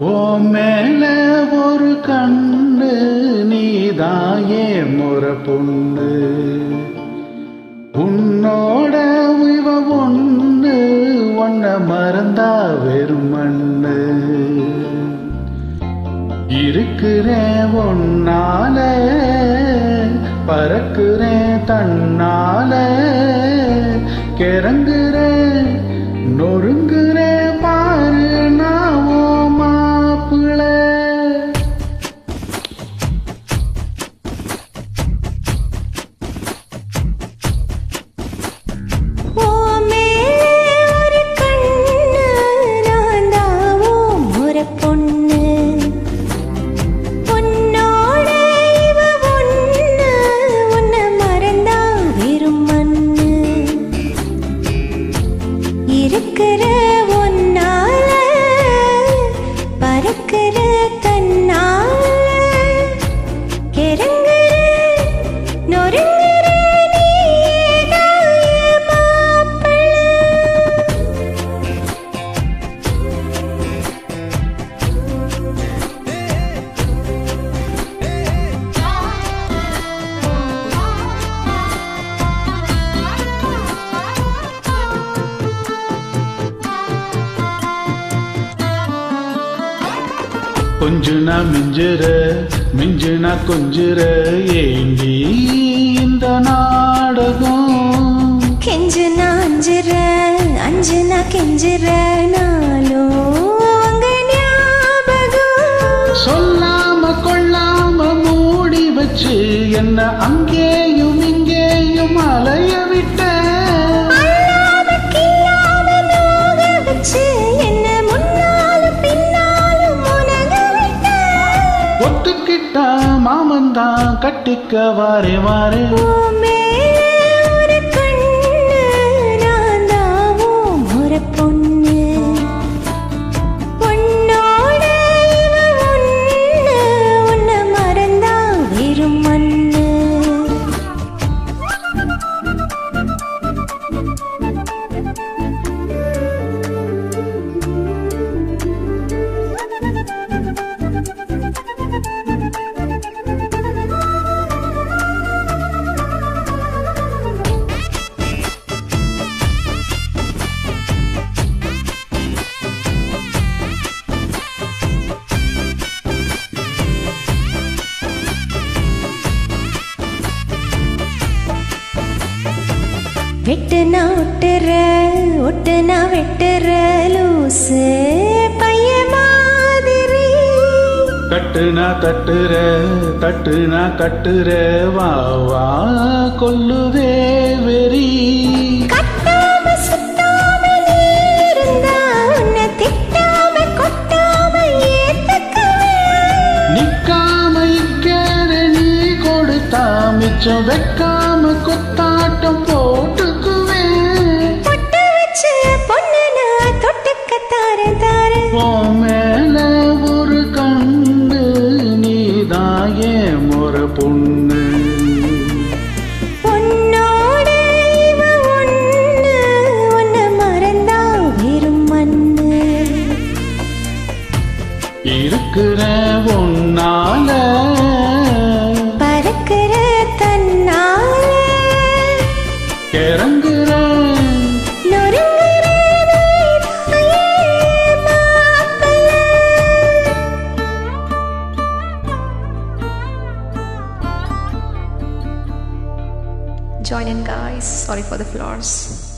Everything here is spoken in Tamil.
ஓ மேல ஒரு கண்ணு நீதாயே முற பொண்ணு உன்னோட இவ ஒண்ணு ஒன்ன மறந்தா வெறும் மண்ணு இருக்கிறேன் ஒன்னால பறக்கிறேன் தன்னால கிறங்குறேன் நொறுங்குறேன் பாரு நான் ஓ மாப்பிள்ளை ஓ மேலே ஒரு கண்ணு நான் தாவோ ஒரு பொண்ணு உன்னோட இவ ஒண்ணு உன்னை மறந்தா வெறும் மண்ணு இருக்கிற ஒன்னால பறக்கிற தன்னால கிறங்குற நொறுங்குற நீதாய மாப்பிள்ளை கொஞ்சுனா மிஞ்சுற மிஞ்சுனா கொஞ்சுற ஏண்டி இந்த நாடகம் கெஞ்சுனா அஞ்சுற அஞ்சுனா கெஞ்சுற நாளும் உங்க ஞாபகம் சொல்லாம கொள்ளாம மூடி வச்சு என்ன அங்கேயும் இங்கேயும் அலைய விட்ட அல்லாம கில்லாம நோக வச்சு என்ன முன்னாலும் பின்னாலும் உனக விட்ட ஒத்துக்கிட்டா மாமன் தான் கட்டிக்க வாரே வாரே உன் மேலே ஒரு கண்ணு நான் தாவோ ஒரு பொண்ணு உன்னோட இவ ஒண்ணு உன்னை மறந்தா வெறும் மண்ணு வெட்டுனா ஒட்டுற ஒட்டுனா வெட்டுற லூசு பைய மாதிரி கட்டுனா தட்டுற தட்டுனா கட்டுற வா வா கொல்லுதே வெறி கட்டாம சுத்தாம நீ இருந்தா உன்னை திட்டாம கொட்டாம ஏத்துக்குவேன் நிக்காம இக்கேற நீ கொடுத்தா மிச்சம் வைக்காம கொத்தாட்டம் போட்டுக்குவேன் பொட்டு வச்ச பொண்ணு நான் தொட்டுக்க தாரேன் தாரேன் உன் மேல ஒரு கண்டு நீதாயே முற பொண்ணு உன்னோட இவ ஒண்ணு உன்னை மறந்தா வெறும் மண்ணு இருக்கிற உன்னால பறக்கிற தன்னால கிறங்குற நொறுங்குற நீதாயே மாப்பிள்ளை. Join in, guys. Sorry for the flaws.